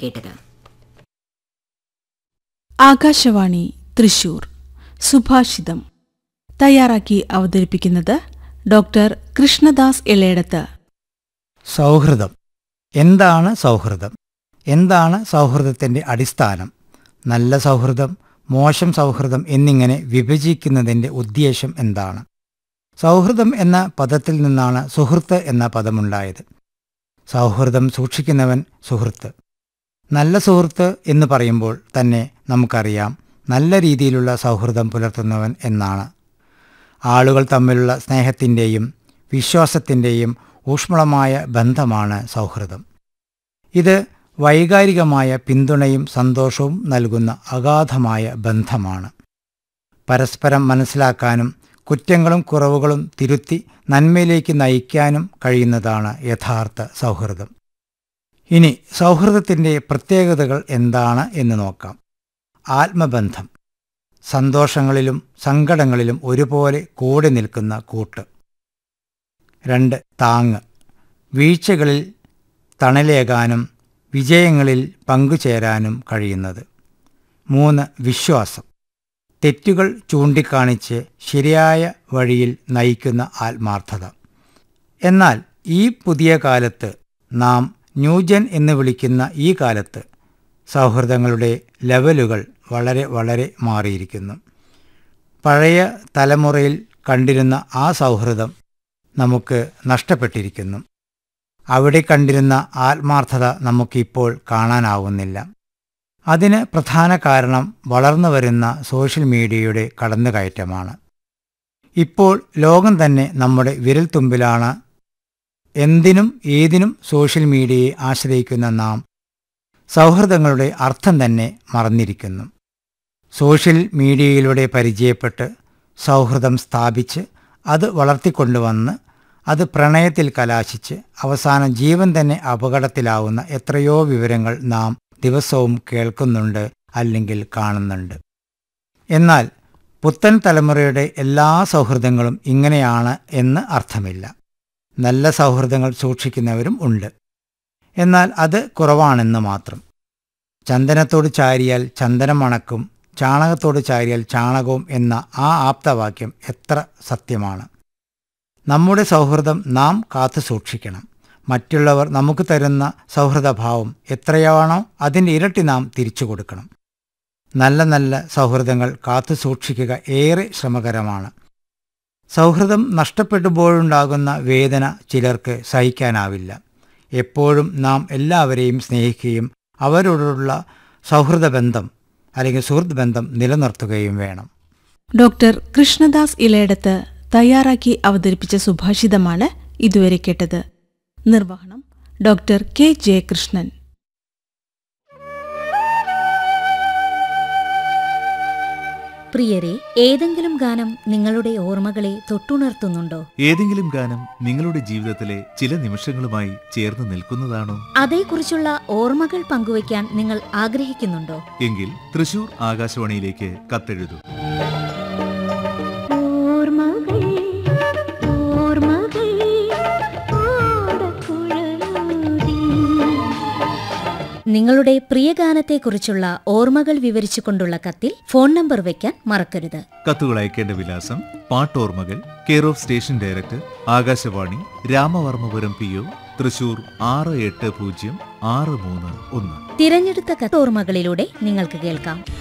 കേട്ടത് ആകാശവാണി തൃശൂർ സുഭാഷിതം തയ്യാറാക്കി അവതരിപ്പിക്കുന്നത് ഡോക്ടർ കൃഷ്ണദാസ് എളേടത്ത് സൗഹൃദം എന്താണ് സൗഹൃദം എന്താണ് സൗഹൃദത്തിൻ്റെ അടിസ്ഥാനം നല്ല സൗഹൃദം മോശം സൗഹൃദം എന്നിങ്ങനെ വിഭജിക്കുന്നതിൻ്റെ ഉദ്ദേശം എന്താണ് സൗഹൃദം എന്ന പദത്തിൽ നിന്നാണ് സുഹൃത്ത് എന്ന പദമുണ്ടായത് സൗഹൃദം സൂക്ഷിക്കുന്നവൻ സുഹൃത്ത് നല്ല സുഹൃത്ത് എന്ന് പറയുമ്പോൾ തന്നെ നമുക്കറിയാം നല്ല രീതിയിലുള്ള സൗഹൃദം പുലർത്തുന്നവൻ എന്നാണ് ആളുകൾ തമ്മിലുള്ള സ്നേഹത്തിൻ്റെയും വിശ്വാസത്തിൻ്റെയും ഊഷ്മളമായ ബന്ധമാണ് സൗഹൃദം ഇത് വൈകാരികമായ പിന്തുണയും സന്തോഷവും നൽകുന്ന അഗാധമായ ബന്ധമാണ് പരസ്പരം മനസ്സിലാക്കാനും കുറ്റങ്ങളും കുറവുകളും തിരുത്തി നന്മയിലേക്ക് നയിക്കാനും കഴിയുന്നതാണ് യഥാർത്ഥ സൗഹൃദം ഇനി സൗഹൃദത്തിൻ്റെ പ്രത്യേകതകൾ എന്താണ് എന്ന് നോക്കാം ആത്മബന്ധം സന്തോഷങ്ങളിലും സങ്കടങ്ങളിലും ഒരുപോലെ കൂടെ നിൽക്കുന്ന കൂട്ട് രണ്ട് താങ്ങ് വീഴ്ചകളിൽ തണലേകാനും വിജയങ്ങളിൽ പങ്കുചേരാനും കഴിയുന്നത് മൂന്ന് വിശ്വാസം തെറ്റുകൾ ചൂണ്ടിക്കാണിച്ച് ശരിയായ വഴിയിൽ നയിക്കുന്ന ആത്മാർത്ഥത എന്നാൽ ഈ പുതിയ കാലത്ത് നാം ന്യൂജൻ എന്ന് വിളിക്കുന്ന ഈ കാലത്ത് സൗഹൃദങ്ങളുടെ ലെവലുകൾ വളരെ വളരെ മാറിയിരിക്കുന്നു പഴയ തലമുറയിൽ കണ്ടിരുന്ന ആ സൗഹൃദം നമുക്ക് നഷ്ടപ്പെട്ടിരിക്കുന്നു അവിടെ കണ്ടിരുന്ന ആത്മാർത്ഥത നമുക്കിപ്പോൾ കാണാനാവുന്നില്ല അതിന് പ്രധാന കാരണം വളർന്നു വരുന്ന സോഷ്യൽ മീഡിയയുടെ കടന്നുകയറ്റമാണ് ഇപ്പോൾ ലോകം തന്നെ നമ്മുടെ വിരൽത്തുമ്പിലാണ് എന്തിനും ഏതിനും സോഷ്യൽ മീഡിയയെ ആശ്രയിക്കുന്ന നാം സൗഹൃദങ്ങളുടെ അർത്ഥം തന്നെ മറന്നിരിക്കുന്നു സോഷ്യൽ മീഡിയയിലൂടെ പരിചയപ്പെട്ട് സൗഹൃദം സ്ഥാപിച്ച് അത് വളർത്തിക്കൊണ്ടുവന്ന് അത് പ്രണയത്തിൽ കലാശിച്ച് അവസാനം ജീവൻ തന്നെ അപകടത്തിലാവുന്ന എത്രയോ വിവരങ്ങൾ നാം ദിവസവും കേൾക്കുന്നുണ്ട് അല്ലെങ്കിൽ കാണുന്നുണ്ട് എന്നാൽ പുത്തൻ തലമുറയുടെ എല്ലാ സൗഹൃദങ്ങളും ഇങ്ങനെയാണ് എന്ന് അർത്ഥമില്ല നല്ല സൗഹൃദങ്ങൾ സൂക്ഷിക്കുന്നവരും ഉണ്ട് എന്നാൽ അത് കുറവാണെന്ന് മാത്രം ചന്ദനത്തോട് ചാരിയാൽ ചന്ദനം മണക്കും ചാണകത്തോട് ചാരിയാൽ ചാണകവും എന്ന ആ ആപ്തവാക്യം എത്ര സത്യമാണ് നമ്മുടെ സൗഹൃദം നാം കാത്തു സൂക്ഷിക്കണം മറ്റുള്ളവർ നമുക്ക് തരുന്ന സൗഹൃദഭാവം എത്രയാണോ അതിൻ്റെ ഇരട്ടി നാം തിരിച്ചു കൊടുക്കണം നല്ല നല്ല സൗഹൃദങ്ങൾ കാത്തു സൂക്ഷിക്കുക ഏറെ ശ്രമകരമാണ് സൗഹൃദം നഷ്ടപ്പെടുമ്പോഴുണ്ടാകുന്ന വേദന ചിലർക്ക് സഹിക്കാനാവില്ല എപ്പോഴും നാം എല്ലാവരെയും സ്നേഹിക്കുകയും അവരോടുള്ള സൗഹൃദ ബന്ധം അല്ലെങ്കിൽ സുഹൃത്ത് ബന്ധം നിലനിർത്തുകയും വേണം ഡോക്ടർ കൃഷ്ണദാസ് ഇളയടത്ത് തയ്യാറാക്കി അവതരിപ്പിച്ച സുഭാഷിതമാണ് ഇതുവരെ കേട്ടത് നിർവഹണം ഡോക്ടർ കെ ജയകൃഷ്ണൻ പ്രിയരെ ഏതെങ്കിലും ഗാനം നിങ്ങളുടെ ഓർമ്മകളെ തൊട്ടുണർത്തുന്നുണ്ടോ ഏതെങ്കിലും ഗാനം നിങ്ങളുടെ ജീവിതത്തിലെ ചില നിമിഷങ്ങളുമായി ചേർന്ന് നിൽക്കുന്നതാണോ അതേക്കുറിച്ചുള്ള ഓർമ്മകൾ പങ്കുവയ്ക്കാൻ നിങ്ങൾ ആഗ്രഹിക്കുന്നുണ്ടോ എങ്കിൽ തൃശൂർ ആകാശവാണിയിലേക്ക് കത്തെഴുതൂ ഓർമ്മകൾ ഓർമ്മകൾ നിങ്ങളുടെ പ്രിയ ഗാനത്തെക്കുറിച്ചുള്ള ഓർമ്മകൾ വിവരിച്ചുകൊണ്ടുള്ള കത്തിൽ ഫോൺ നമ്പർ വയ്ക്കാൻ മറക്കരുത് കത്തുകൾ അയക്കേണ്ട വിലാസം പാട്ടോർമ്മകൾ care of station director Akashvani Ramavarmapuram P O Thrissur ആറ് എട്ട് പൂജ്യം ആറ് മൂന്ന് ഒന്ന് തിരഞ്ഞെടുത്ത കത്തോർമ്മകളിലൂടെ നിങ്ങൾക്ക് കേൾക്കാം